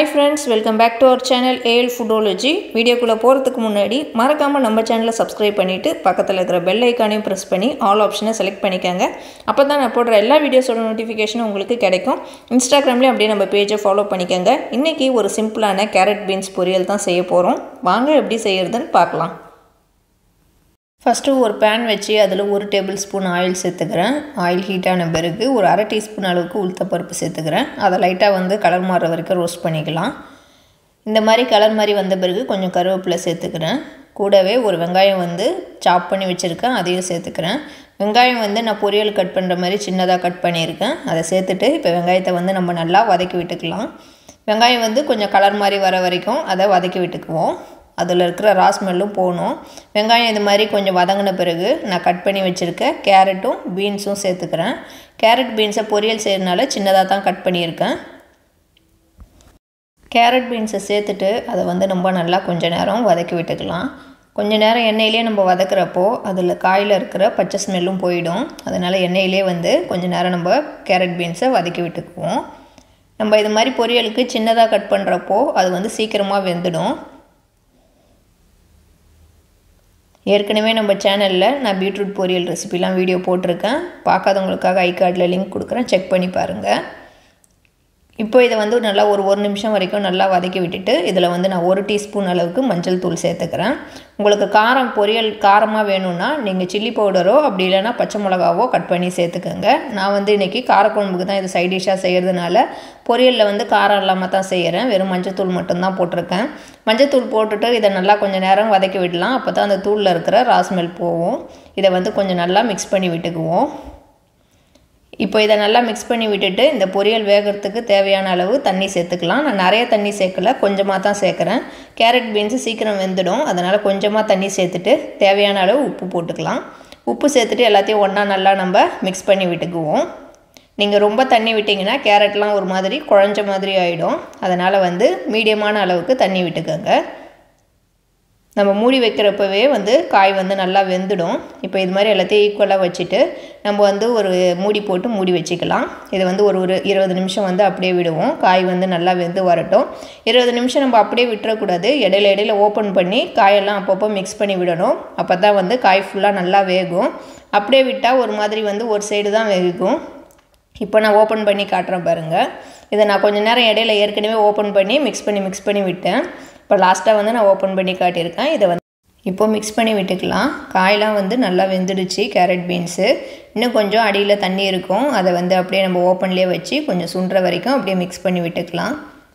hi friends welcome back to our channel AL Foodology வீடியோக்குள்ளே போகிறதுக்கு முன்னாடி மறக்காமல் நம்ம சேனலை சப்ஸ்கிரைப் பண்ணிவிட்டு பக்கத்தில் இருக்கிற பெல் ஐக்கானையும் ப்ரெஸ் பண்ணி ஆல் ஆப்ஷனை செலக்ட் பண்ணிக்கோங்க அப்போ தான் நான் போடுற எல்லா வீடியோஸோட நோட்டிஃபிகேஷனும் உங்களுக்கு கிடைக்கும் இன்ஸ்டாகிராம்லேயும் அப்படியே நம்ம பேஜை ஃபாலோ பண்ணிக்கோங்க இன்றைக்கி ஒரு சிம்பிளான கேரட் பீன்ஸ் பொரியல் தான் செய்ய போகிறோம் வாங்க எப்படி செய்கிறதுன்னு பார்க்கலாம் ஃபஸ்ட்டு ஒரு பேன் வச்சு அதில் ஒரு டேபிள் ஸ்பூன் ஆயில் சேர்த்துக்கிறேன் ஆயில் ஹீட்டான பிறகு ஒரு அரை டீஸ்பூன் அளவுக்கு உளுத்தப்பருப்பு சேர்த்துக்கிறேன் அதை லைட்டாக வந்து கலர் மாறுற வரைக்கும் ரோஸ்ட் பண்ணிக்கலாம் இந்த மாதிரி கலர் மாதிரி வந்த பிறகு கொஞ்சம் கருவேப்பிலை சேர்த்துக்கிறேன் கூடவே ஒரு வெங்காயம் வந்து சாப் பண்ணி வச்சுருக்கேன் அதையும் சேர்த்துக்கிறேன் வெங்காயம் வந்து நான் பொரியல் கட் பண்ணுற மாதிரி சின்னதாக கட் பண்ணியிருக்கேன் அதை சேர்த்துட்டு இப்போ வெங்காயத்தை வந்து நம்ம நல்லா வதக்கி விட்டுக்கலாம் வெங்காயம் வந்து கொஞ்சம் கலர் மாதிரி வர வரைக்கும் அதை வதக்கி விட்டுக்குவோம் அதில் இருக்கிற ரா ஸ்மெல்லும் போகணும் வெங்காயம் இது மாதிரி கொஞ்சம் வதங்கின பிறகு நான் கட் பண்ணி வச்சுருக்க கேரட்டும் பீன்ஸும் சேர்த்துக்கிறேன் கேரட் பீன்ஸை பொரியல் செய்கிறதுனால சின்னதாக தான் கட் பண்ணியிருக்கேன் கேரட் பீன்ஸை சேர்த்துட்டு அதை வந்து நம்ம நல்லா கொஞ்சம் நேரம் வதக்கி விட்டுக்கலாம் கொஞ்ச நேரம் எண்ணெயிலே நம்ம வதக்குறப்போ அதில் காயில் இருக்கிற பச்சை ஸ்மெல்லும் போயிடும் அதனால் எண்ணெயிலே வந்து கொஞ்சம் நேரம் நம்ம கேரட் பீன்ஸை வதக்கி விட்டுக்குவோம் நம்ம இது மாதிரி பொரியலுக்கு சின்னதாக கட் பண்ணுறப்போ அது வந்து சீக்கிரமாக வெந்துடும் ஏற்கனவே நம்ம சேனலில் நான் பீட்ரூட் பொரியல் ரெசிபிலாம் வீடியோ போட்டிருக்கேன் பார்க்காதவங்களுக்காக ஐ கார்டில் லிங்க் கொடுக்குறேன் செக் பண்ணி பாருங்கள் இப்போ இதை வந்து நல்லா ஒரு ஒரு நிமிஷம் வரைக்கும் நல்லா வதக்கி விட்டுட்டு இதில் வந்து நான் ஒரு டீஸ்பூன் அளவுக்கு மஞ்சள் தூள் சேர்த்துக்கிறேன் உங்களுக்கு காரம் பொரியல் காரமாக வேணும்னா நீங்கள் சில்லி பவுடரோ அப்படி இல்லைனா பச்சை மிளகாவோ கட் பண்ணி சேர்த்துக்கோங்க நான் வந்து இன்றைக்கி காரக்குழம்புக்கு தான் இது சைட் டிஷ்ஷாக செய்கிறதுனால பொரியலில் வந்து காரம் இல்லாமல் தான் செய்கிறேன் வெறும் மஞ்சத்தூள் மட்டும்தான் போட்டிருக்கேன் மஞ்சத்தூள் போட்டுட்டு இதை நல்லா கொஞ்சம் நேரம் வதக்கி விடலாம் அப்போ தான் அந்த தூளில் இருக்கிற ராஸ்மெல் போகும் இதை வந்து கொஞ்சம் நல்லா மிக்ஸ் பண்ணி விட்டுக்குவோம் இப்போ இதை நல்லா மிக்ஸ் பண்ணி விட்டுட்டு இந்த பொரியல் வேகிறதுக்கு தேவையான அளவு தண்ணி சேர்த்துக்கலாம் நான் நிறைய தண்ணி சேர்க்கல கொஞ்சமாக தான் சேர்க்குறேன் கேரட் பீன்ஸு சீக்கிரம் வெந்துடும் அதனால் கொஞ்சமாக தண்ணி சேர்த்துட்டு தேவையான அளவு உப்பு போட்டுக்கலாம் உப்பு சேர்த்துட்டு எல்லாத்தையும் ஒன்றா நல்லா நம்ம மிக்ஸ் பண்ணி விட்டுக்குவோம் நீங்கள் ரொம்ப தண்ணி விட்டிங்கன்னா கேரட்லாம் ஒரு மாதிரி குழஞ்ச மாதிரி ஆகிடும் அதனால் வந்து மீடியமான அளவுக்கு தண்ணி விட்டுக்கோங்க நம்ம மூடி வைக்கிறப்பவே வந்து காய் வந்து நல்லா வெந்துடும் இப்போ இது மாதிரி எல்லாத்தையும் ஈக்குவலாக வச்சுட்டு நம்ம வந்து ஒரு மூடி போட்டு மூடி வச்சுக்கலாம் இது வந்து ஒரு ஒரு இருபது நிமிஷம் வந்து அப்படியே விடுவோம் காய் வந்து நல்லா வெந்து வரட்டும் இருபது நிமிஷம் நம்ம அப்படியே விட்டுறக்கூடாது இடையில இடையில ஓப்பன் பண்ணி காயெல்லாம் அப்பப்போ மிக்ஸ் பண்ணி விடணும் அப்போ தான் வந்து காய் ஃபுல்லாக நல்லா வேகும் அப்படியே விட்டால் ஒரு மாதிரி வந்து ஒரு சைடு தான் வேகும் இப்போ நான் ஓப்பன் பண்ணி காட்டுறேன் பாருங்கள் இதை நான் கொஞ்சம் நேரம் இடையில ஏற்கனவே ஓப்பன் பண்ணி மிக்ஸ் பண்ணி மிக்ஸ் பண்ணி விட்டேன் இப்போ லாஸ்ட்டாக வந்து நான் ஓப்பன் பண்ணி காட்டியிருக்கேன் இதை வந்து இப்போ மிக்ஸ் பண்ணி விட்டுக்கலாம் காயெலாம் வந்து நல்லா வெந்துடுச்சு கேரட் பீன்ஸு இன்னும் கொஞ்சம் அடியில் தண்ணி இருக்கும் அதை வந்து அப்படியே நம்ம ஓப்பன்லேயே வச்சு கொஞ்சம் சுண்டுற வரைக்கும் அப்படியே மிக்ஸ் பண்ணி விட்டுக்கலாம்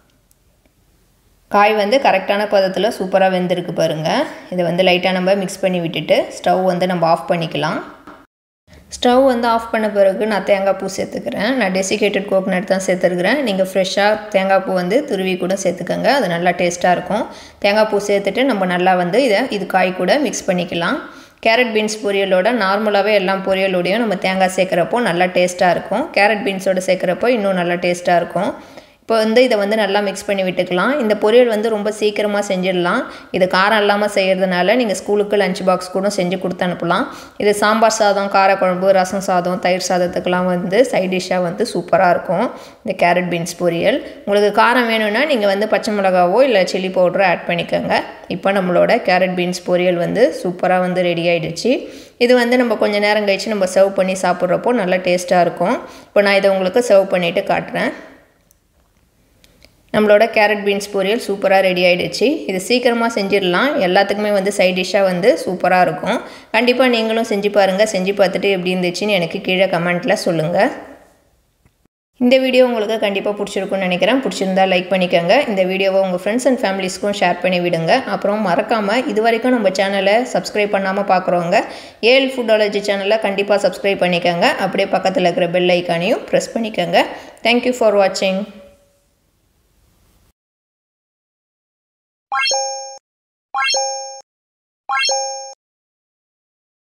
காய் வந்து கரெக்டான பதத்தில் சூப்பராக வெந்திருக்கு பாருங்கள் இதை வந்து லைட்டாக நம்ம மிக்ஸ் பண்ணி விட்டுட்டு ஸ்டவ் வந்து நம்ம ஆஃப் பண்ணிக்கலாம் ஸ்டவ் வந்து ஆஃப் பண்ண பிறகு நான் தேங்காய் பூ சேர்த்துக்கிறேன் நான் டெசிகேட்டட் கோகனட் தான் சேர்த்துருக்குறேன் நீங்கள் ஃப்ரெஷ்ஷாக தேங்காய் பூ வந்து துருவி கூட சேர்த்துக்கோங்க அது நல்லா டேஸ்ட்டாக இருக்கும் தேங்காய் பூ சேர்த்துட்டு நம்ம நல்லா வந்து இதை இது காய் கூட மிக்ஸ் பண்ணிக்கலாம் கேரட் பீன்ஸ் பொரியலோட நார்மலாகவே எல்லாம் பொரியலோடையும் நம்ம தேங்காய் சேர்க்குறப்போ நல்லா டேஸ்ட்டாக இருக்கும் கேரட் பீன்ஸோட சேர்க்குறப்போ இன்னும் நல்லா டேஸ்ட்டாக இருக்கும் இப்போ வந்து இதை வந்து நல்லா மிக்ஸ் பண்ணி விட்டுக்கலாம் இந்த பொரியல் வந்து ரொம்ப சீக்கிரமாக செஞ்சிடலாம் இது காரம் இல்லாமல் செய்கிறதுனால நீங்கள் ஸ்கூலுக்கு லஞ்ச் பாக்ஸ் கூட செஞ்சு கொடுத்து அனுப்பலாம் இது சாம்பார் சாதம் காரக்குழம்பு ரசம் சாதம் தயிர் சாதத்துக்கெலாம் வந்து சைட் டிஷ்ஷாக வந்து சூப்பராக இருக்கும் இந்த கேரட் பீன்ஸ் பொரியல் உங்களுக்கு காரம் வேணும்னா நீங்கள் வந்து பச்சை மிளகாவோ இல்லை சில்லி பவுடரோ ஆட் பண்ணிக்கோங்க இப்போ நம்மளோட கேரட் பீன்ஸ் பொரியல் வந்து சூப்பராக வந்து ரெடி ஆகிடுச்சு இது வந்து நம்ம கொஞ்சம் நேரம் கழித்து நம்ம சர்வ் பண்ணி சாப்பிட்றப்போ நல்லா டேஸ்ட்டாக இருக்கும் இப்போ நான் இதை உங்களுக்கு சர்வ் பண்ணிவிட்டு காட்டுறேன் நம்மளோட கேரட் பீன்ஸ் பொரியல் சூப்பராக ரெடி ஆகிடுச்சு இது சீக்கிரமாக செஞ்சிடலாம் எல்லாத்துக்குமே வந்து சைட் டிஷ்ஷாக வந்து சூப்பராக இருக்கும் கண்டிப்பாக நீங்களும் செஞ்சு பாருங்கள் செஞ்சு பார்த்துட்டு எப்படி இருந்துச்சுன்னு எனக்கு கீழே கமெண்ட்டில் சொல்லுங்கள் இந்த வீடியோ உங்களுக்கு கண்டிப்பாக பிடிச்சிருக்குன்னு நினைக்கிறேன் பிடிச்சிருந்தா லைக் பண்ணிக்கோங்க இந்த வீடியோவை உங்கள் ஃப்ரெண்ட்ஸ் அண்ட் ஃபேமிலிஸ்க்கும் ஷேர் பண்ணி விடுங்க அப்புறம் மறக்காமல் இது வரைக்கும் நம்ம சேனலை சப்ஸ்கிரைப் பண்ணாமல் பார்க்குறவங்க ஏஎல் ஃபுட்டாலஜி சேனலை கண்டிப்பாக சப்ஸ்கிரைப் பண்ணிக்கோங்க அப்படியே பக்கத்தில் இருக்கிற பெல் ஐக்கானையும் ப்ரெஸ் பண்ணிக்கோங்க தேங்க்யூ ஃபார் வாட்சிங்